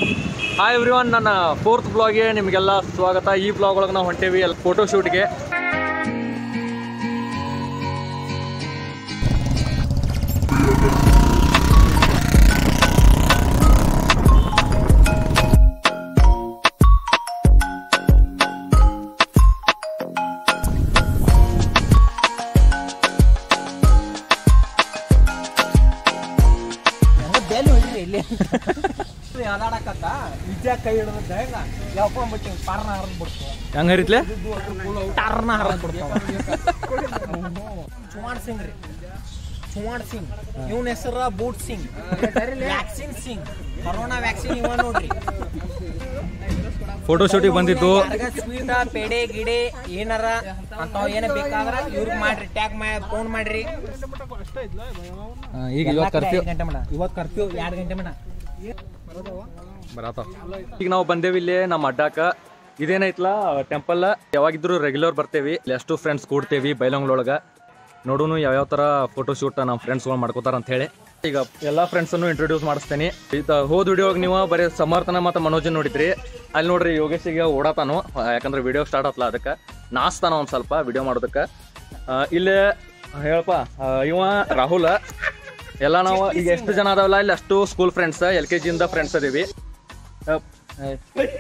Hi everyone ನನ್ನ fourth ಬ್ಲಾಗ್ಗೆ ನಿಮಗೆಲ್ಲ ಸ್ವಾಗತ ಈ ಬ್ಲಾಗ್ ಒಳಗೆ ನಾವು ಹೊಂಟೇವಿ ಅಲ್ಲಿ ಫೋಟೋ ಶೂಟ್ಗೆ ಬೆಲ್ ಹೊಡ್ರಿ ಇಲ್ಲಿ ಅದಾಡಕತ್ತ ನಿಜ ಕೈ ಹಿಡಿದ ಹೆಂಗ ಯಾಕೊಂಬಿಟ್ಟು ಪಾರ್ನ ಹರಿದ್ ಬಿಡ್ತು ಹೆಂಗೆ ಹರಿತ್ಲೆ ಟರ್ನ ಹರಿದ್ ಬಿಡ್ತಾವ ಚುಮಾರ್ ಸಿಂಗ್ ರೀ ಚುಮಾರ್ ಸಿಂಗ್ ಇವನ ಹೆಸರ boot Singh vaccine Singh corona vaccine ಇವ ನೋಡ್ರಿ ಫೋಟೋ ಶೂಟಿಗೆ ಬಂದಿದ್ದು ಸ್ವೀಟ ಪೇಡೆ ಗಿಡೆ ಏನಾರ ಅಂತಾವ್ ಏನ ಬೇಕಾದ್ರ ಇವ್ರಿಗೆ ಮಾಡ್ರಿ ಟ್ಯಾಗ್ ಮಾ ಫೋನ್ ಮಾಡ್ರಿ ಆ, ಈಗ ಇವತ್ತು ಕರ್ಫ್ಯೂ ಎರಡು ಗಂಟೆ ಮಟ ಇವತ್ತು ಕರ್ಫ್ಯೂ ಎರಡು ಗಂಟೆ ಮಟ ಬರತಾವ ಈಗ ನಾವು ಬಂದೇವಿ ಇಲ್ಲಿ ನಮ್ಮ ಅಡ್ಡಾಕ ಇದೇನೈತ್ಲ ಟೆಂಪಲ್ ಯಾವಾಗಿದ್ರು ರೆಗ್ಯುಲರ್ ಬರ್ತೇವಿ ಇಲ್ಲಿ ಎಷ್ಟು ಫ್ರೆಂಡ್ಸ್ ಕೂಡ್ತೇವಿ ಬೈಲಂಗ್ಳೊಳಗ ನೋಡೋನು ಯಾವ್ಯಾವ ಥರ ಫೋಟೋ ಶೂಟ್ ನಮ್ಮ ಫ್ರೆಂಡ್ಸ್ಗಳು ಮಾಡ್ಕೋತಾರ ಅಂತ ಹೇಳಿ ಈಗ ಎಲ್ಲ ಫ್ರೆಂಡ್ಸನ್ನು ಇಂಟ್ರೊಡ್ಯೂಸ್ ಮಾಡಿಸ್ತೇನೆ ಇದು ಹೋದ ವಿಡಿಯೋಗೆ ನೀವು ಬರೀ ಸಮರ್ಥನ ಮತ್ತು ಮನೋಜನ್ ನೋಡಿದ್ರಿ ಅಲ್ಲಿ ನೋಡ್ರಿ ಯೋಗೇಶಿಗೆ ಓಡಾತಾನು ಆ, ಯಾಕಂದ್ರೆ ವಿಡಿಯೋ ಸ್ಟಾರ್ಟ್ ಆತ್ಲ ಅದಕ್ಕೆ ನಾಸ್ತಾನ ಒಂದು ಸ್ವಲ್ಪ ವಿಡಿಯೋ ಮಾಡೋದಕ್ಕೆ ಆ, ಇಲ್ಲಿ ಹೇಳಪ್ಪ ಆ, ಇವ ರಾಹುಲ್ ಎಲ್ಲ ನಾವು ಈಗ ಎಷ್ಟು ಜನ ಅದಾವಲ್ಲ ಇಲ್ಲಿ ಅಷ್ಟು ಸ್ಕೂಲ್ ಫ್ರೆಂಡ್ಸ್ ಎಲ್ ಕೆ ಜಿಯಿಂದ ಫ್ರೆಂಡ್ಸ್ ಅದೀವಿ ಅಪ್, ಏ.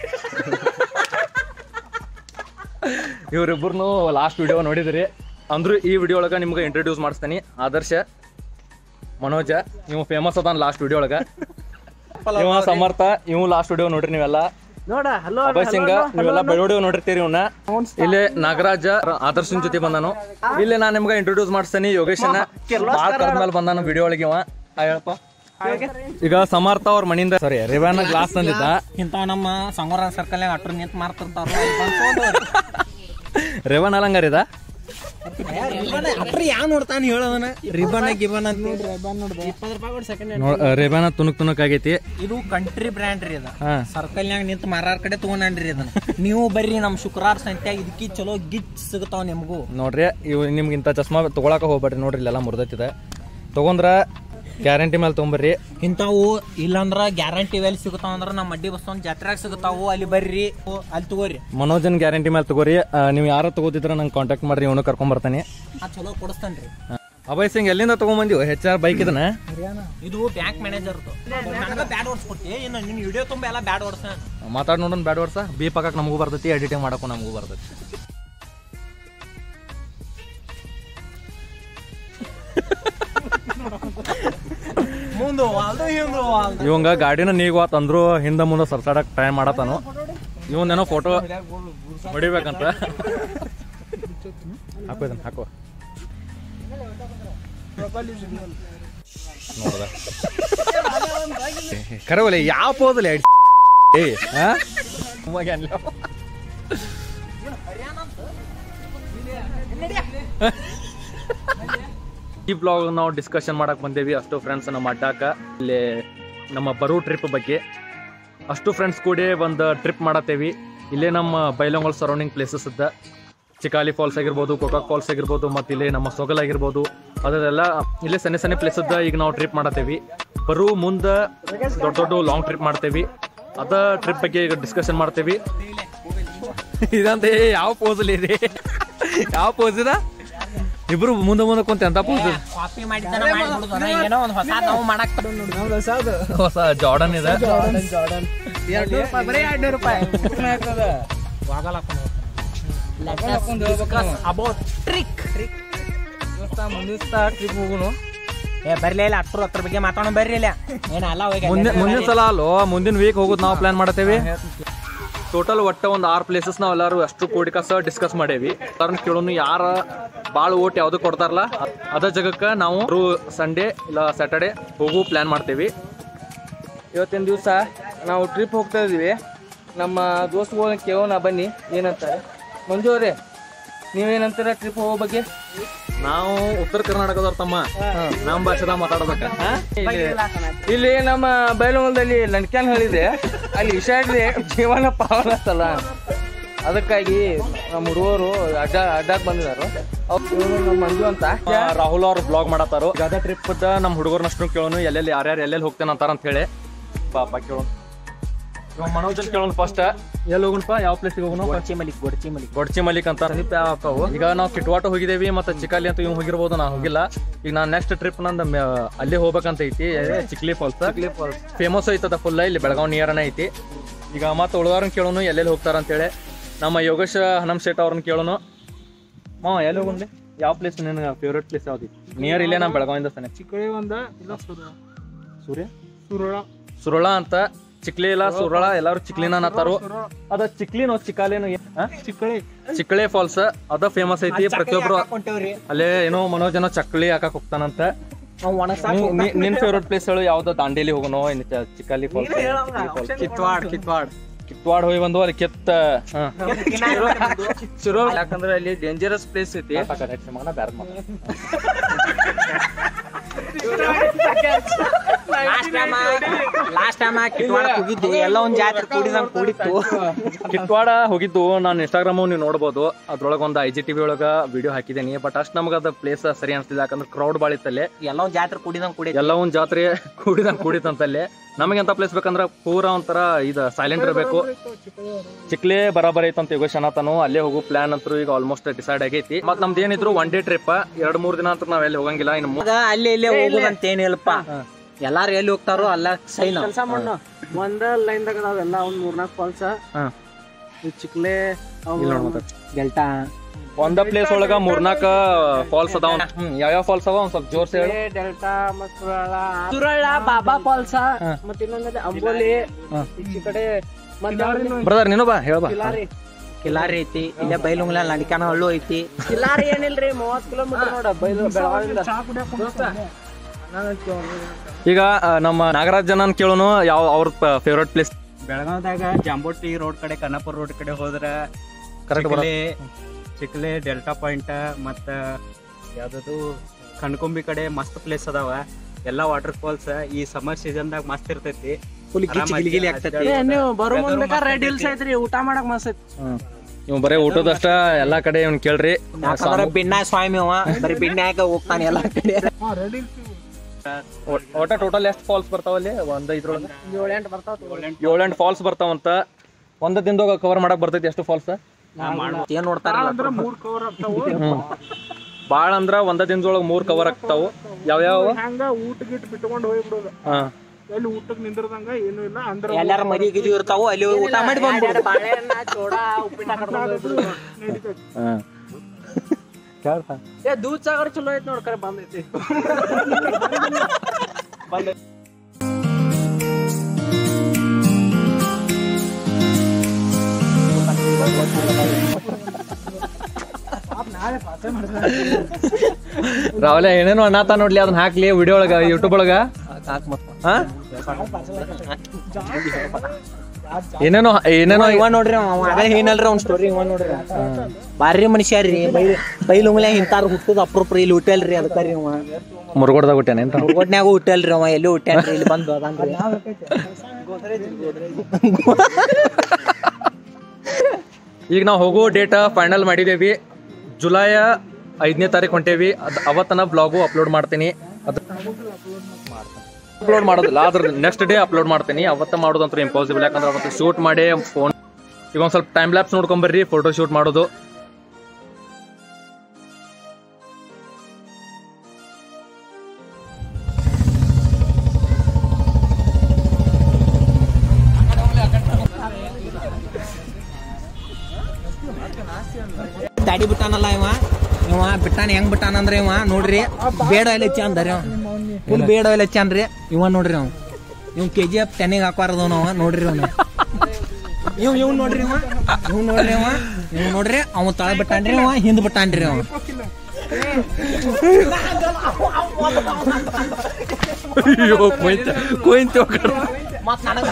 ಇವ್ರಿಬ್ಬರ್ನು ಲಾಸ್ಟ್ ವಿಡಿಯೋ ನೋಡಿದ್ರಿ ಅಂದ್ರು ಈ ವಿಡಿಯೋ ಒಳಗ ನಿಮ್ಗೆ ಇಂಟ್ರೊಡ್ಯೂಸ್ ಮಾಡಿಸ್ತೀನಿ ಆದರ್ಶ ಮನೋಜ ಇವ್ ಫೇಮಸ್ ಅದಾನ ಲಾಸ್ಟ್ ವಿಡಿಯೋ ಒಳಗ ಇವ ಸಮರ್ಥ ಇವ್ ಲಾಸ್ಟ್ ವಿಡಿಯೋ ನೋಡ್ರಿ ನೀವೆಲ್ಲ ನೋಡ ಹಲೋ ಅಭಯ್ ಸಿಂಗ ನೀವೆಲ್ಲ ಬೆಳವಡಿಗೆ ನೋಡಿರ್ತೀರಿ ಇವನ್ನ ಇಲ್ಲಿ ನಾಗರಾಜ ಆದರ್ಶನ್ ಜೊತೆ ಬಂದಾನು ಇಲ್ಲಿ ನಾನ್ ನಿಮ್ಗೆ ಇಂಟ್ರೊಡ್ಯೂಸ್ ಮಾಡಿಸ್ತೇನೆ ಯೋಗೇಶನ ಬಾಳ್ ಕರ್ದ್ಮೇಲೆ ಬಂದಾನು ವಿಡಿಯೋ ಒಳಗೆ ಇವ ಆ, ಹೇಳಪ್ಪ ಈಗ ಸಮರ್ಥ ಅವ್ರ ಮನಿಯಿಂದ ಸಾರಿ ರೇವಣ್ಣ ಗ್ಲಾಸ್ ತಂದಿದ್ದ ಇಂಥವ್ ನಮ್ಮ ಸಂಗೋರ ಸರ್ಕಲ್ ಅಟ್ರು ನಿಂತು ಮಾರ್ತಿರ್ತಾರ ರೇವಣ್ಣ ಅಲಂಗಾರಿದ ಅಟ್ರಿ ಯಾವ ನೋಡ್ತಾನ ಹೇಳೋದನ ರಿಬನ್ ಗಿಬನ್ ಅಂತ ಇಪ್ಪತ್ತು ರೂಪಾಯಿ ಕೊಟ್ಟು ಸೆಕೆಂಡ್ ರೇವಣ್ಣ ತುಣುಕ್ ತುಣುಕ್ ಆಗೈತಿ ಇದು ಕಂಟ್ರಿ ಬ್ರ್ಯಾಂಡ್ ರೀ ಅದ ಹಾ ಸರ್ಕಲ್ನ್ಯಾಗ ನಿಂತು ಮಾರಾರ ಕಡೆ ತಗೊಂಡ್ರಿ ಅದನ್ನ ನೀವು ಬರ್ರಿ ನಮ್ ಶುಕ್ರವಾರ ಸಂತ್ಯಾಗ ಇದಕ್ಕೆ ಚಲೋ ಗಿಚ್ ಸಿಗ್ತಾವ ನಿಮಗೂ ನೋಡ್ರಿ ಇವ್ ನಿಮ್ಗೆ ಇಂಥ ಚಸ್ಮಾ ತಗೊಳಕ ಹೋಗ್ಬೇಡ್ರಿ ನೋಡ್ರಿ ಇಲ್ಲೆಲ್ಲ ಮುರ್ದೈತಿದೆ ತಗೊಂಡ್ರ ಗ್ಯಾರಂಟಿ ಮೇಲೆ ತೊಗೊಂಬರ್ರಿ ಇಂಥವು ಇಲ್ಲಂದ್ರ ಗ್ಯಾರಂಟಿ ವೆಲ್ ಸಿಗ್ತಾವ ಅಂದ್ರ ನಮ್ಮ ಅಡ್ಡಿ ಬಸ್ ಒಂದ್ ಜಾತ್ರೆಗ್ ಸಿಗ್ತಾವು ಅಲ್ಲಿ ಬರ್ರಿ ಓ, ಅಲ್ಲಿ ತಗೋರಿ ಮನೋಜನ್ ಗ್ಯಾರಂಟಿ ಮೇಲೆ ತಗೋರಿ ಆ, ನೀವು ಯಾರ ತಗೋತಿದ್ರ ನಂಗೆ ಕಾಂಟ್ಯಾಕ್ಟ್ ಮಾಡ್ರಿ ಇವನು ಕರ್ಕೊಂಡ್ ಬರ್ತಾನೆ ಆ ಚಲೋ ಕೊಡಿಸ್ತಾನ್ರಿ ಅಭಯ್ ಸಿಂಗ್ ಎಲ್ಲಿಂದ ತಗೊಂಬಂದಿವ್ ಹೆಚ್ ಆರ್ ಬೈಕ್ ಇದನ್ನ ಇದು ಬ್ಯಾಂಕ್ ಮ್ಯಾನೇಜರ್ ನನಗ ಬ್ಯಾಡ್ ಓಡಿಸ್ಕೊಡ್ತಿ ಇನ್ನು ನಿನ್ ವಿಡಿಯೋ ತುಂಬ ಎಲ್ಲ ಬ್ಯಾಡ್ ಓಡಿಸ ಮಾತಾಡ್ ನೋಡೋಣ ಬ್ಯಾಡ್ ವರ್ಷ ಬೀಪ್ ಹಾಕಕ್ ನಮಗೂ ಬರ್ತೈತಿ ಎಡಿಟಿಂಗ್ ಮಾಡಕ್ಕೂ ನಮಗೂ ಬರ್ತೈತಿ ಮುಂದು ವಾಲ್ದು ಹಿಂದು ವಾಲ್ದು ಇವಂಗ ಗಾಡಿನ ನೀಗು ಅಂದ್ರು ಹಿಂದ ಮುಂದೆ ಸರ್ಸಾಡಕ್ ಟ್ರೈ ಮಾಡತಾನು ಇವನೇನೋ ಫೋಟೋ ಹೊಡಿಬೇಕಂತ ಹಾಕೋ ಇದನ್ನ ಹಾಕೋ ನೋಡ್ದ ಕರವಲೆ ಯಾವ ಪೋದಲ್ಲಿ ಏ ಹಾ ಉಮ್ಮಗೆ ಅನ್ಲ. ಈ ಬ್ಲಾಗ್ ನಾವು ಡಿಸ್ಕಷನ್ ಮಾಡಕ್ ಬಂದೇವಿ ಅಷ್ಟು ಫ್ರೆಂಡ್ಸ್ ನಮ್ಮ ಅಡ್ಡಾಕ ಇಲ್ಲಿ ನಮ್ಮ ಬರೋ ಟ್ರಿಪ್ ಬಗ್ಗೆ ಅಷ್ಟು ಫ್ರೆಂಡ್ಸ್ ಕೂಡಿ ಒಂದು ಟ್ರಿಪ್ ಮಾಡತ್ತೇವಿ ಇಲ್ಲೇ ನಮ್ಮ ಬೈಲಂಗೋಲ್ ಸರೌಂಡಿಂಗ್ ಪ್ಲೇಸಸ್ ಇದ್ದ ಚಿಕಾಲಿ ಫಾಲ್ಸ್ ಆಗಿರ್ಬೋದು ಕೋಕಾಕ್ ಫಾಲ್ಸ್ ಆಗಿರ್ಬೋದು ಮತ್ತು ಇಲ್ಲಿ ನಮ್ಮ ಸೊಗಲ್ ಆಗಿರ್ಬೋದು ಅದೆಲ್ಲ ಇಲ್ಲೇ ಸಣ್ಣ ಸಣ್ಣ ಪ್ಲೇಸ್ ಇದ್ದ ಈಗ ನಾವು ಟ್ರಿಪ್ ಮಾಡತ್ತೇವಿ ಬರೋ ಮುಂದೆ ದೊಡ್ಡ ದೊಡ್ಡ ಲಾಂಗ್ ಟ್ರಿಪ್ ಮಾಡ್ತೇವಿ ಅದ ಟ್ರಿಪ್ ಬಗ್ಗೆ ಈಗ ಡಿಸ್ಕಷನ್ ಮಾಡ್ತೇವಿ ಇದಂತ ಯಾವ ಪೋಸಲ್ಲಿ ಇದೆ ಯಾವ ಪೋಸ್ ಇದ ಇಬ್ರು ಮುಂದೆ ಮುಂದೆ ಕುಂತ ಎಂತ ಪೋಸ್ ಕಾಪಿ ಮಾಡಿದ್ದಾನ ಮಾಡ್ಬಿಡುದನ ಏನೋ ಒಂದು ಹೊಸ ನಾವು ಮಾಡಕ್ ಹೊಸ ಜಾರ್ಡನ್ ಇದೆ ಬರೀ ಎರಡು ರೂಪಾಯಿ ವಾಗಲ್ ಅಬೌಟ್ ಟ್ರಿಕ್ ಟ್ರಿಪ್ ಹೋಗುನು ಏ ಬರ್ಲಿ ಇಲ್ಲ ಅಟ್ರು ಅದ್ರ ಬಗ್ಗೆ ಮಾತಾಡೋಣ ಬರ್ರಿ ಇಲ್ಲ ಏನ ಅಲ್ಲ ಹೋಗಿ ಮುಂದಿನ ಮುಂದಿನ ಸಲ ಅಲ್ಲೋ ಮುಂದಿನ ವೀಕ್ ಹೋಗೋದು ನಾವು ಪ್ಲಾನ್ ಮಾಡತ್ತೇವಿ ಟೋಟಲ್ ಒಟ್ಟ ಒಂದು ಆರು ಪ್ಲೇಸಸ್ ನಾವು ಎಲ್ಲರೂ ಅಷ್ಟು ಕೋಟಿಕಸ ಡಿಸ್ಕಸ್ ಮಾಡೇವಿ ಎಲ್ಲರನ್ನ ಕೇಳೋನು ಯಾರ ಭಾಳ ಓಟ್ ಯಾವ್ದು ಕೊಡ್ತಾರಲ್ಲ ಅದ ಜಾಗಕ್ಕೆ ನಾವು ಸಂಡೇ ಇಲ್ಲ ಸ್ಯಾಟರ್ಡೆ ಹೋಗೋ ಪ್ಲಾನ್ ಮಾಡ್ತೇವಿ ಇವತ್ತಿನ ದಿವಸ ನಾವು ಟ್ರಿಪ್ ಹೋಗ್ತಾ ಇದೀವಿ ನಮ್ಮ ದೋಸ್ತುಗಳನ್ನ ಕೇಳೋಣ ಬನ್ನಿ ಏನಂತಾರೆ ಮಂಜು ಅವರೇ ನೀವೇನಂತೀರ ಟ್ರಿಪ್ ಹೋಗೋ ಬಗ್ಗೆ ನಾವು ಉತ್ತರ ಕರ್ನಾಟಕದವ್ರ ತಮ್ಮ ನಮ್ಮ ಭಾಷೆದಾಗ ಮಾತಾಡ್ಬೇಕ ಇಲ್ಲಿ- ಇಲ್ಲಿ ನಮ್ಮ ಬೈಲಹೊಂಗಲದಲ್ಲಿ ಲಂಡ್ಕ್ಯಾನ್ ಹೇಳಿದೆ ಅಲ್ಲಿ ವಿಷಾಡ್ರಿ ಜೀವನ ಪಾವನ ಅಂತಲ್ಲ ಅದಕ್ಕಾಗಿ ನಮ್ಮ ಹುಡುಗರು ಅಡ್ಡ ಅಡ್ಡಾಕ್ ಬಂದಿದ್ದಾರೆ ಅವ್ರು ನಮ್ಮ ಮಂಜು ಅಂತ ಆ, ರಾಹುಲ್ ಅವ್ರು ಬ್ಲಾಗ್ ಮಾಡತ್ತಾರು ಗದ ಟ್ರಿಪ್ ನಮ್ಮ ಹುಡುಗರ್ನಷ್ಟು ಕೇಳೋನು ಎಲ್ಲೆಲ್ಲಿ ಯಾರ್ಯಾರು ಎಲ್ಲೆಲ್ಲಿ ಹೋಗ್ತೇನೆ ಅಂತಾರ ಅಂತ ಹೇಳಿ ಪಾಪ ಕೇಳೋಣ ಮನೋಜನ್ ಕೇಳೋಣ ಫಸ್ಟ್ ಎಲ್ಲಿ ಹೋಗೋಣಪ್ಪ ಯಾವ ಪ್ಲೇಸಿಗೆ ಹೋಗೋಣ ಗೊಡ್ಚಿ ಮಲಿಕ್ ಗೊಡ್ಚಿ ಮಲಿಕ್ ಗೊಡ್ಚಿ ಮಲಿಕ್ ಅಂತ ಈಗ ನಾವು ಕಿಟ್ವಾಟ ಹೋಗಿದೇವಿ ಮತ್ತೆ ಚಿಕಾಲಿ ಅಂತ ಇವ್ ಹೋಗಿರ್ಬೋದು ನಾ ಹೋಗಿಲ್ಲ ಈಗ ನಾನು ನೆಕ್ಸ್ಟ್ ಟ್ರಿಪ್ ನಂದು ಮ್ಯಾ- ಅಲ್ಲಿ ಹೋಗ್ಬೇಕಂತ ಐತಿ ಎ- ಚಿಕ್ಲಿ ಫಾಲ್ಸ್ ಫೇಮಸ್ ಐತದ ಫುಲ್ ಇಲ್ಲಿ ಬೆಳಗಾವ್ ನಿಯರ್ನ ಐತಿ ಈಗ ಮತ್ತೆ ಉಳಿದವ್ರನ್ನ ಕೇಳೋನು ಎಲ್ಲೆಲ್ಲಿ ಹೋಗ್ತಾರ ಅಂತೇಳಿ ನಮ್ಮ ಯೋಗೇಶ್ ಹನಮ್ ಶೆಟ್ ಅವ್ರನ್ನ ಕೇಳೋನು ಮಾ ಎಲ್ಲಿ ಹೋಗೋಣ ಯಾವ ಪ್ಲೇಸ್ ನಿನ್ನ ಫೇವ್ರೆಟ್ ಪ್ಲೇಸ್ ಯಾವ್ದು ನಿಯರ್ ಇಲ್ಲೇ ನಮ್ಮ ಬೆಳಗಾವಿಂದ ಸನೆ ಚಿಕ್ಕಳಿ ಒಂದ ಇಲ್ಲ ಸುರ ಸೂರ್ಯ ಸುರುಳ ಸುರಳ ಅಂತ ಚಿಕ್ಲಿ ಇಲ್ಲ ಸುರಳ ಎಲ್ಲಾರು ಚಿಕ್ಲಿನ ಅನ್ನತ್ತಾರು ಅದ ಚಿಕ್ಲಿನೋ ಚಿಕಾಲೇನೋ ಏನ್- ಆ? ಚಿಕ್ಕಳಿ ಚಿಕ್ಕಳೆ ಫಾಲ್ಸ್ ಅದ ಫೇಮಸ್ ಐತಿ ಪ್ರತಿಯೊಬ್ರು ಕೊಂಟೇವ್ರಿ ಅಲ್ಲೇ ಏನೋ ಮನೋಜ್ ಏನೋ ಚಕ್ಲಿ ಹಾಕಕ್ ಹೋಗ್ತಾನಂತ ನಾವು ಒಣಸಾಕ್ ನೀ- ನೀ- ನಿನ್ ಫೇವ್ರೆಟ್ ಪ್ಲೇಸ್ ಹೇಳು ಯಾವ್ದು ದಾಂಡೇಲಿ ಹೋಗೋಣ ಇನ್ನು ಚ- ಚಿಕ್ಕಾಲಿ ಫಾಲ್ಸ್ ಕಿತ್ವಾಡ್ ಕಿತ್ವಾಡ್ ಕಿತ್ವಾಡ್ ಹೋಗಿ ಬಂದು ಅಲ್ಲಿ ಕೆತ್ತ ಹಾ. ಶುರು ಯಾಕಂದ್ರೆ ಅಲ್ಲಿ ಡೇಂಜರಸ್ ಪ್ಲೇಸ್ ಐತಿ last time last time Kitwad ಹೋಗಿದ್ದೆ ಎಲ್ಲ ಒಂದ್ ಜಾತ್ರೆ ಕೂಡಿದಂಗ್ ಕೂಡಿತ್ತು ಕಿತ್ವಾಡ ಹೋಗಿದ್ದು ನಾನು ಇನ್ಸ್ಟಾಗ್ರಾಮ್ ನೀವು ನೋಡ್ಬೋದು ಅದ್ರೊಳಗೆ ಒಂದು ಐ ಜಿ ಟಿವಿ ಒಳಗ ವಿಡಿಯೋ ಹಾಕಿದ್ದೀನಿ ಬಟ್ ಅಷ್ಟು ನಮ್ಗೆ ಅದ ಪ್ಲೇಸ್ ಸರಿ ಅನ್ಸ್ತಿಲ್ಲ ಯಾಕಂದ್ರೆ ಕ್ರೌಡ್ ಭಾಳ ಇತ್ತಲ್ಲಿ ಎಲ್ಲ ಒಂದ್ ಜಾತ್ರೆ ಕೂಡಿದಂಗ್ ಕೂಡಿ ಎಲ್ಲ ಒಂದ್ ಜಾತ್ರೆ ಕೂಡಿದಂಗ್ ಕೂಡಿತಂತಲ್ಲಿ ನಮಗೆ ಅಂತ ಪ್ಲೇಸ್ ಬೇಕಂದ್ರ ಪೂರ ಒಂಥರ ಇದು ಸೈಲೆಂಟ್ ಇರಬೇಕು ಚಿಕ್ಲೆ ಬರಾಬರ್ ಐತಂತ ಯೋಗೇಶ್ ಅನ್ನತಾನು ಅಲ್ಲೇ ಹೋಗೋ ಪ್ಲಾನ್ ಅಂತೂ ಈಗ ಆಲ್ಮೋಸ್ಟ್ ಡಿಸೈಡ್ ಆಗೈತಿ ಮತ್ ನಮ್ದು ಏನಿದ್ರು ಒನ್ ಡೇ ಟ್ರಿಪ್ ಎರಡ್ ಮೂರ್ ದಿನ ಅಂತ ನಾವ್ ಎಲ್ಲಿ ಹೋಗಂಗಿಲ್ಲ ಇನ್ನು ಮು- ಈಗ ಅಲ್ಲಿ ಇಲ್ಲೇ ಹೋಗುದಂತ ಏನಿಲ್ಲಪ್ಪ ಎಲ್ಲಾರು ಎಲ್ಲಿ ಹೋಗ್ತಾರೋ ಅಲ್ಲ ಸೈನ್ ಕೆಲಸ ಮಾಡೋಣ ಒಂದ ಲೈನ್ ದಾಗ ನಾವೆಲ್ಲ ಒಂದ್ ಮೂರ್ನಾಲ್ಕು ಫಾಲ್ಸ್ ಹಾ. ಚಿಕ್ಲೆ ಇಲ್ಲಿ ನೋಡ್ ಮತ್ತೆ. ಗೆಲ್ಟಾ ಒಂದ ಪ್ಲೇಸ್ ಒಳಗ ಮೂರ್ನಾಲ್ಕ ಫಾಲ್ಸ್ ಅದಾವ ಹ್ಮ್ ಯಾವ್ಯಾವ ಫಾಲ್ಸ್ ಅವ ಒಂದ್ ಸ್ವಲ್ಪ ಜೋರ್ಸಿ ಹೇಳು ಡೆಲ್ಟಾ ಮತ್ ಸುರಳ ಸುರಳ ಬಾಬಾ ಫಾಲ್ಸ್ ಮತ್ ಇನ್ನೊಂದ್ ಅಂಬೋಲಿ ಈ ಕಡೆ ಮತ್ತೆ ಬ್ರದರ್ ನೀನು ಬಾ ಹೇಳ್ಬಾ ಕಿಲಾರಿ ಕಿಲಾರಿ ಐತಿ ಇಲ್ಲೇ ಬೈಲುಂಗ್ಲ ಲಂಡಿಕಾನ ಹಳ್ಳು ಐತಿ ಕಿಲಾರಿ ಏನಿಲ್ರಿ ಮೂವತ್ ಕಿಲೋಮೀಟರ್ ನೋಡ ಬೈಲು ಬೆಳಗಾವಿಂದ ದೋಸ್ತ, ನಾನ್ ಈಗ ಆ, ನಮ್ಮ ನಾಗರಾಜ್ ಜನನ್ ಕೇಳೋನು ಯಾವ ಅವ್ರ ಫೇವ್ರೆಟ್ ಪ್ಲೇಸ್ ಬೆಳಗಾವದಾಗ ಜಾಂಬೋಟಿ ರೋಡ್ ಕಡೆ ಕನ್ನಾಪುರ ರೋಡ್ ಕಡೆ ಹೋದ್ರ ಕರೆಕ್ಟ್ ಬರ ಚಿಕ್ಲೆ ಚಿಕ್ಲೆ ಡೆಲ್ಟಾ ಪಾಯಿಂಟ್ ಮತ್ತ ಯಾವ್ದದು ಕಣ್ಕೊಂಬಿ ಕಡೆ ಮಸ್ತ್ ಪ್ಲೇಸ್ ಅದಾವ ಎಲ್ಲಾ ವಾಟರ್ ಫಾಲ್ಸ್ ಈ ಸಮ್ಮರ್ ಸೀಸನ್ ದಾಗ ಮಸ್ತ್ ಇರ್ತೈತಿ ಫುಲ್ ಗಿಚ್ಚಿ ಗಿಲಿಗಿಲಿ ಆಗ್ತೈತಿ ಏ, ನೀವು ಬರೋ ಮುಂದ್ ಬೇಕಾದ್ರೆ ರೆಡ್ ಹಿಲ್ಸ್ ಐತ್ರಿ ಊಟ ಮಾಡಕ್ ಮಸ್ತ್ ಐತಿ ಇವ್ ಬರೇ ಊಟದಷ್ಟ ಎಲ್ಲಾ ಕಡೆ ಇವ್ನ್ ಕೇಳ್ರಿ ಯಾಕಂದ್ರ ಬಿಣ್ಣಾಯ ಸ್ವಾಮಿ ಅವ ಬರೀ ಬಿಣ್ಣಾಯಕ ಹೋಗ್ತಾನೆ ಎಲ್ಲಾ ಕಡೆ ಒ- ಒಟ್ಟ ಟೋಟಲ್ ಎಷ್ಟು ಫಾಲ್ಸ್ ಬರ್ತಾವಲ್ಲಿ ಒಂದ್ ಇದ್ರೊಳಗ ಏಳೆಂಟು ಬರ್ತಾವ ಏಳೆಂಟು ಫಾಲ್ಸ್ ಬರ್ತಾವಂತ ಒಂದ್ ದಿನದಾಗ ಕವರ್ ಮಾಡಕ್ ಬರ್ತೈತಿ ಎಷ್ಟು ಫಾಲ್ಸ್ ಏನ್ ನೋಡ್ತಾರಲ್ಲ ಬಾಳ ಅಂದ್ರ ಒಂದ ದಿನದೊಳಗ ಮೂರ್ ಕವರ್ ಆಗ್ತಾವು ಯಾವ್ಯಾವ ಹಂಗ ಊಟ ಗಿಟ್ ಬಿಟ್ಕೊಂಡು ಹೋಗ್ಬಿಡೋದು ಹಾ ಎಲ್ಲಿ ಊಟಕ್ ನಿಂದ್ರದಂಗ ಏನು ಇಲ್ಲ ಅಂದ್ರ ಎಲ್ಲಾರ ಮರಿ ಗಿರಿ ಇರ್ತಾವು ಅಲ್ಲಿ ಹೋಗಿ ಊಟ ಮಾಡಿ ಬಂದ್ಬಿಡು ಬಾಳೆಹಣ್ಣ ಚೋಡ ಉಪ್ಪಿಟ್ಟ ಕಟ್ಕೊಂಡು ಹಾ ಏ ದೂದ್ ಸಾಗರ್ ಚಲೋ ಐತಿ ನೋಡ್ ಕರೆ ಬಂದೈತಿ ರಾವಲೆ ಏನೇನೋ ಅನ್ನತ ನೋಡ್ಲಿ ಅದನ್ನ ಹಾಕ್ಲಿ ವಿಡಿಯೋ ಒಳಗ ಯೂಟ್ಯೂಬ್ ಒಳಗ ಹಾ ಏನೇನೋ ಏನೇನೋ ಇವ ನೋಡ್ರಿ ಅವ ಅದ ಏನಲ್ರಿ ಅವ್ನ ಸ್ಟೋರಿ ಇವ ನೋಡ್ರಿ ಬಾರಿ ಮನುಷ್ಯ ರೀ ಬೈಲುಂಗ್ಲೆ ಇಂತಾರ ಹುಟ್ಟುದ ಅಪ್ರೂಪ ಇಲ್ಲಿ ಹುಟ್ಟಲ್ರಿ ಅದಕ್ಕ ರೀ ಅವ ಮುರುಗೋಡ್ದಾಗ ಹುಟ್ಟ್ಯಾನೇನ್ರ ಮುರುಗೋಟ್ನ್ಯಾಗ ಹುಟ್ಟಲ್ರಿ ಅವ ಎಲ್ಲಿ ಹುಟ್ಟ್ಯಾನ್ರಿ ಇಲ್ಲಿ ಬಂದು ಅದಾನ್ರಿ ಈಗ ನಾವು ಹೋಗೋ ಡೇಟ್ ಫೈನಲ್ ಮಾಡಿದೇವಿ ಜುಲೈ ಐದನೇ ತಾರೀಕು ಹೊಂಟೇವಿ ಅದ್ ಅವತ್ತನ ಬ್ಲಾಗು ಅಪ್ಲೋಡ್ ಮಾಡ್ತೀನಿ ಅದು ಅಪ್ಲೋಡ್ ಮಾಡೋದಿಲ್ಲ ಅದ್ರ ನೆಕ್ಸ್ಟ್ ಡೇ ಅಪ್ಲೋಡ್ ಮಾಡ್ತೀನಿ ಅವತ್ತ ಮಾಡೋದಂತೂ ಇಂಪಾಸಿಬಲ್ ಯಾಕಂದ್ರೆ ಅವತ್ತು ಶೂಟ್ ಮಾಡಿ ಫೋನ್ ಈಗ ಒಂದ್ ಸ್ವಲ್ಪ ಟೈಮ್ ಲ್ಯಾಪ್ಸ್ ನೋಡ್ಕೊಂಬರ್ರಿ ಫೋಟೋ ಶೂಟ್ ಮಾಡೋದು ದಾಡಿ ಬಿಟ್ಟಾನಲ್ಲ ಇವ ಇವ ಬಿಟ್ಟಾನ ಹೆಂಗ್ ಬಿಟ್ಟಾನ ಅಂದ್ರೆ ಇವ ನೋಡ್ರಿ ಬೇಡ ಎಲ್ಲ ಹೆಚ್ಚ ಅಂದಾರಿ ಅವ ಫುಲ್ ಬೇಡ ಎಲ್ಲ ಹೆಚ್ಚ ಅನ್ರಿ ಇವ ನೋಡ್ರಿ ಅವ ಇವ್ ಕೆ ಜಿ ಎಫ್ ಟೆನಿಗೆ ಹಾಕ್ಬಾರ್ದು ಅವ ನೋಡ್ರಿ ಅವನು ಇವ್ ಇವ್ ನೋಡ್ರಿ ಇವ ಇವ್ ನೋಡ್ರಿ ಅವ ಇವ್ ನೋಡ್ರಿ ಅವ ತಳ ಬಿಟ್ಟಾನ್ರಿ ಅವ ಹಿಂದ್ ಬಿಟ್ಟಾನ್ರಿ ಅವ ಅಯ್ಯೋ ಕೊಯ್ತ ಕೊಯ್ತ ಮತ್ ನನಗ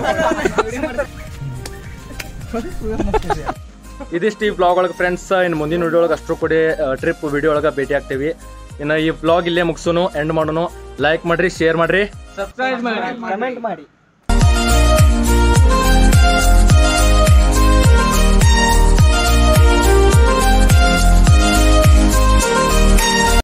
ಇದಿಷ್ಟು ಈ ಬ್ಲಾಗ್ ಒಳಗೆ ಫ್ರೆಂಡ್ಸ್ ಇನ್ನು ಮುಂದಿನ ವಿಡಿಯೋ ಒಳಗೆ ಅಷ್ಟರು ಕೂಡ ಟ್ರಿಪ್ ವಿಡಿಯೋ ಒಳಗೆ ಭೇಟಿ ಆಗ್ತೀವಿ ಇನ್ನು ಈ ಬ್ಲಾಗ್ ಇಲ್ಲೇ ಮುಗಿಸೋನು ಎಂಡ್ ಮಾಡೋನು ಲೈಕ್ ಮಾಡ್ರಿ ಶೇರ್ ಮಾಡ್ರಿ ಸಬ್ಸ್ಕ್ರೈಬ್ ಮಾಡಿ ಕಮೆಂಟ್ ಮಾಡಿ